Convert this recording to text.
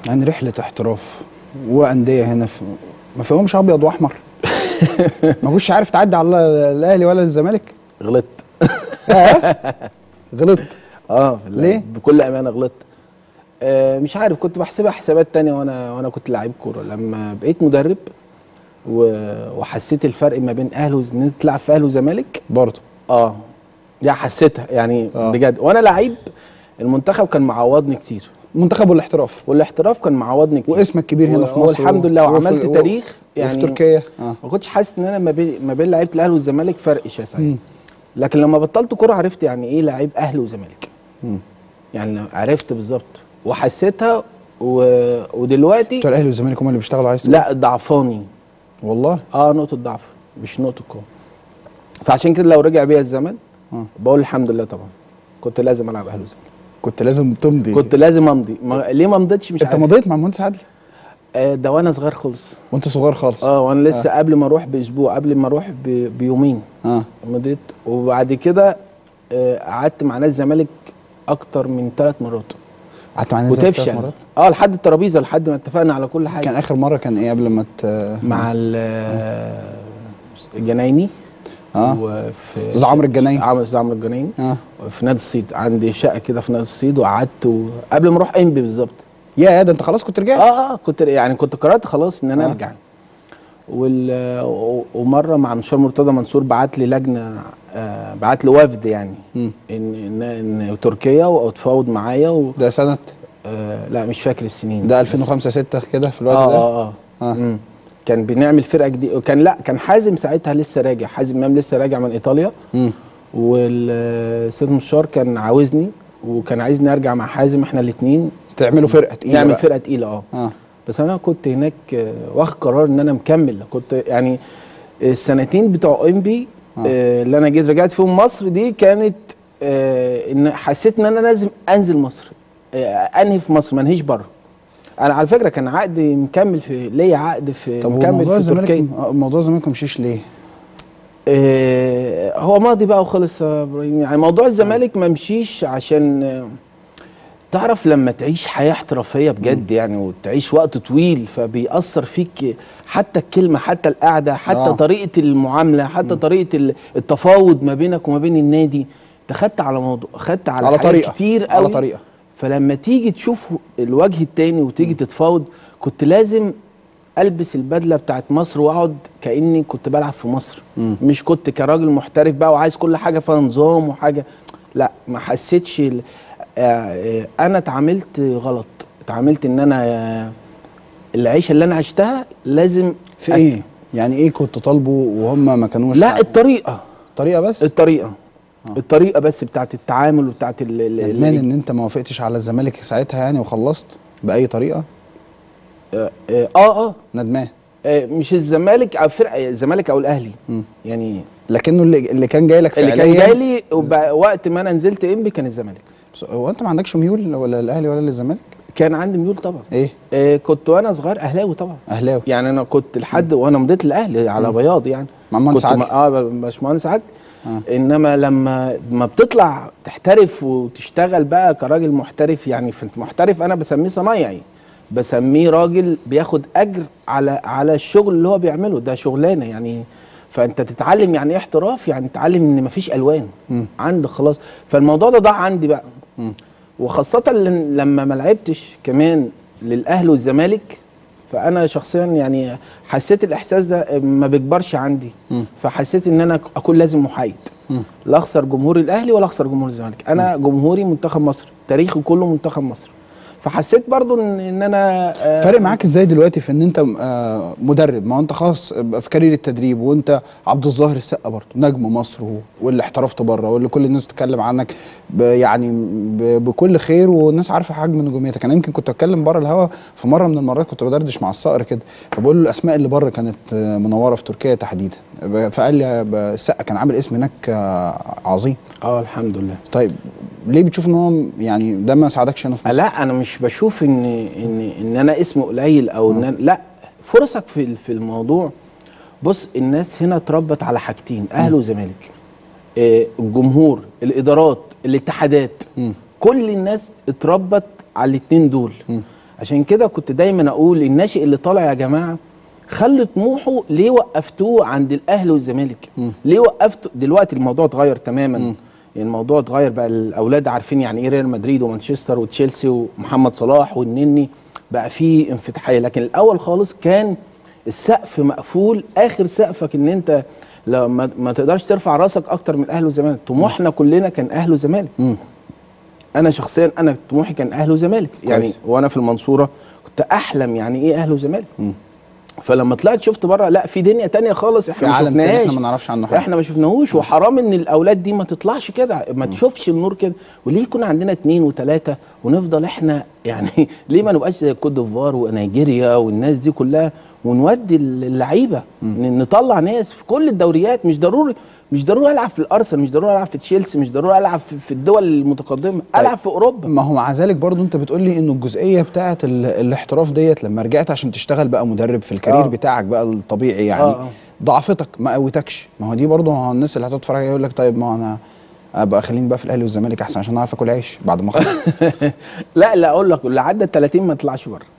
يعني رحله احتراف وانديه هنا في ما فيهمش ابيض واحمر ما كنتش عارف تعدي على الاهلي ولا الزمالك غلطت غلط اه في ليه؟ بكل امانه غلطت آه مش عارف كنت بحسبها حسابات تانية وانا وانا كنت لعيب كوره لما بقيت مدرب و- وحسيت الفرق ما بين اهلي وز- ان انت تلعب في اهلي وزمالك برضه اه دي حسيتها يعني آه. آه. بجد وانا لعيب المنتخب كان معوضني كتير منتخب والاحتراف والاحتراف كان معوضني كتير واسمك كبير هنا في و- مصر والحمد لله وفي- وعملت و- تاريخ يعني يعني وفي تركيا اه ما كنتش حاسس ان انا ما بين ما بين لعيبه الاهلي والزمالك فرق شاسع مم. لكن لما بطلت كوره عرفت يعني ايه لعيب اهلي وزمالك مم. يعني عرفت بالظبط وحسيتها و... ودلوقتي بتوع الاهلي والزمالك هم اللي بيشتغلوا عايز تقول؟ لا ضعفاني والله اه نقطه ضعف مش نقطه قوه فعشان كده لو رجع بيا الزمن آه. بقول الحمد لله طبعا كنت لازم العب اهلي وزمالك كنت لازم تمضي كنت لازم امضي ما... ليه ما مضيتش مش انت عارف مضيت مع المهندس عادل آه ده وانا صغير خالص وانت صغير خالص اه وانا لسه آه. قبل ما اروح باسبوع قبل ما اروح ب... بيومين اه مضيت وبعد كده آه، قعدت مع ناس الزمالك اكتر من ثلاث مرات قعدت مع الناس ثلاث وتفشل مرات اه لحد الترابيزه لحد ما اتفقنا على كل حاجه كان اخر مره كان ايه قبل ما ت... مع ال- آه، الجنايني اه وفي أستاذ عمرو الجنايني. عمرو استاذ عمرو الجنايني اه في نادي الصيد عندي شقه كده في نادي الصيد وقعدت و... قبل ما اروح انبي بالظبط يا ده انت خلاص كنت رجعت اه اه كنت يعني كنت قررت خلاص ان انا آه. ارجع وال و- ومره مع مستشار مرتضى منصور بعت لي لجنه آه بعت لي وفد يعني مم. ان ان, إن تركيا وتفاوض معايا و... ده سنه آه لا مش فاكر السنين ده بس- 2005 6 كده في الوقت اه ده اه اه, آه. مم. كان بنعمل فرقه جديده كان لا كان حازم ساعتها لسه راجع حازم امام لسه راجع من ايطاليا مم. والاستاذ مشار كان عاوزني وكان عايزني ارجع مع حازم احنا الاثنين تعملوا فرقه تقيله نعمل بقى. فرقه تقيله اه اه بس انا كنت هناك آه، واخد قرار ان انا مكمل كنت يعني السنتين بتوع انبي آه. اللي انا جيت رجعت فيهم مصر دي كانت آه ان حسيت ان انا لازم انزل مصر آه انهي في مصر ما انهيش بره انا على فكره كان عقدي مكمل في ليا عقد في طب مكمل موضوع في الزمالك تركيا آه، موضوع الزمالك ما مشيش ليه؟ آه هو ماضي بقى وخلص يا ابراهيم يعني موضوع الزمالك ما مشيش عشان آه، تعرف لما تعيش حياه احترافيه بجد يعني وتعيش وقت طويل فبيأثر فيك حتى الكلمه حتى القعده حتى آه. آه. طريقه المعامله حتى طريقه ال- التفاوض ما بينك وما بين النادي انت خدت على موضوع خدت على, على حاجات طريقة. كتير على قوي طريقة. فلما تيجي تشوف الوجه التاني وتيجي تتفاوض كنت لازم البس البدله بتاعت مصر واقعد كاني كنت بلعب في مصر مم. مش كنت كراجل محترف بقى وعايز كل حاجه فيها نظام وحاجه لا ما حسيتش ال- آه، آه، انا اتعاملت غلط اتعاملت ان انا آه، العيشه اللي انا عشتها لازم في أك- ايه؟ يعني ايه كنت طالبه وهم ما كانوش لا الطريقه طريقه بس الطريقه الطريقه بس بتاعت التعامل وبتاعت ال- ال- ندمان ال- ان انت ما وافقتش على الزمالك ساعتها يعني وخلصت باي طريقه اه اه, آه, ندمان آه مش الزمالك او فرقه الزمالك او الاهلي مم. يعني لكنه اللي, اللي كان جاي لك اللي كان فعلياً- جاي لي وب- وقت ما انا نزلت انبي كان الزمالك بس هو انت ما عندكش ميول ولا الاهلي ولا للزمالك؟ كان عندي ميول طبعا ايه؟ آه كنت وانا صغير اهلاوي طبعا اهلاوي يعني انا كنت لحد وانا مضيت الاهلي على بياض يعني مع المهندس كنت عادل. مع- اه باشمهندس عادل آه. انما لما ما بتطلع تحترف وتشتغل بقى كراجل محترف يعني في محترف انا بسميه صنايعي بسميه راجل بياخد اجر على على الشغل اللي هو بيعمله ده شغلانه يعني فانت تتعلم يعني ايه احتراف يعني تتعلم ان مفيش الوان مم. عندك خلاص فالموضوع ده ضاع عندي بقى مم. وخاصة ل- لما ما لعبتش كمان للأهلي والزمالك فأنا شخصيا يعني حسيت الإحساس ده ما بيكبرش عندي مم. فحسيت إن أنا أكون لازم محايد مم. لا أخسر جمهور الأهلي ولا أخسر جمهور الزمالك أنا جمهوري منتخب مصر تاريخي كله منتخب مصر فحسيت برضو إن, إن أنا آه، فارق معاك ازاي دلوقتي في ان انت آه، مدرب ما هو انت خلاص في كارير التدريب وانت عبد الظاهر السقا برضه نجم مصر و- واللي احترفت بره واللي كل الناس بتتكلم عنك ب- يعني ب- بكل خير والناس عارفه حجم نجوميتك انا يمكن كنت اتكلم بره الهوا في مره من المرات كنت بدردش مع الصقر كده فبقول له الاسماء اللي بره كانت آه، منوره في تركيا تحديدا ب- فقال لي ب- السقا كان عامل اسم هناك آه، عظيم اه الحمد لله طيب ليه بتشوف ان هو يعني ده ما ساعدكش هنا في مصر؟ لا انا مش بشوف ان ان ان انا اسم قليل او ان أنا لا فرصك في في الموضوع بص الناس هنا اتربت على حاجتين اهلي وزمالك آه، الجمهور الادارات الاتحادات مم. كل الناس اتربت على الاتنين دول مم. عشان كده كنت دايما اقول الناشئ اللي طالع يا جماعه خلي طموحه ليه وقفتوه عند الاهلي والزمالك ليه وقفتوا دلوقتي الموضوع اتغير تماما يعني الموضوع اتغير بقى الاولاد عارفين يعني ايه ريال مدريد ومانشستر وتشيلسي ومحمد صلاح والنني بقى فيه انفتاحيه لكن الاول خالص كان السقف مقفول اخر سقفك ان انت لا ما, ما تقدرش ترفع راسك اكتر من الاهلي والزمالك طموحنا كلنا كان اهلي وزمالك انا شخصيا انا طموحي كان اهلي وزمالك يعني كويس. وانا في المنصوره كنت احلم يعني ايه اهلي وزمالك فلما طلعت شفت بره لا في دنيا تانية خالص احنا في ما عالم تاني شفناهاش احنا ما نعرفش عنه حاجه احنا ما شفناهوش وحرام ان الاولاد دي ما تطلعش كده ما تشوفش النور كده وليه يكون عندنا اتنين وتلاته ونفضل احنا يعني ليه ما نبقاش زي كوت ديفوار ونيجيريا والناس دي كلها ونودي اللعيبه ن- نطلع ناس في كل الدوريات مش ضروري مش ضروري العب في الارسنال مش ضروري العب في تشيلسي مش ضروري العب في في الدول المتقدمه العب في اوروبا ما هو مع ذلك برضو انت بتقول لي انه الجزئيه بتاعه ال- الاحتراف ديت لما رجعت عشان تشتغل بقى مدرب في الكارير آه. بتاعك بقى الطبيعي يعني آه، آه. ضعفتك ما قوتكش ما هو دي برضو ما هو الناس اللي هتتفرج عليها يقول لك طيب ما انا ابقى خليني بقى في الاهلي والزمالك احسن عشان اعرف اكل عيش بعد ما اخلص لا لا اقول لك اللي عدى ال 30 ما يطلعش بره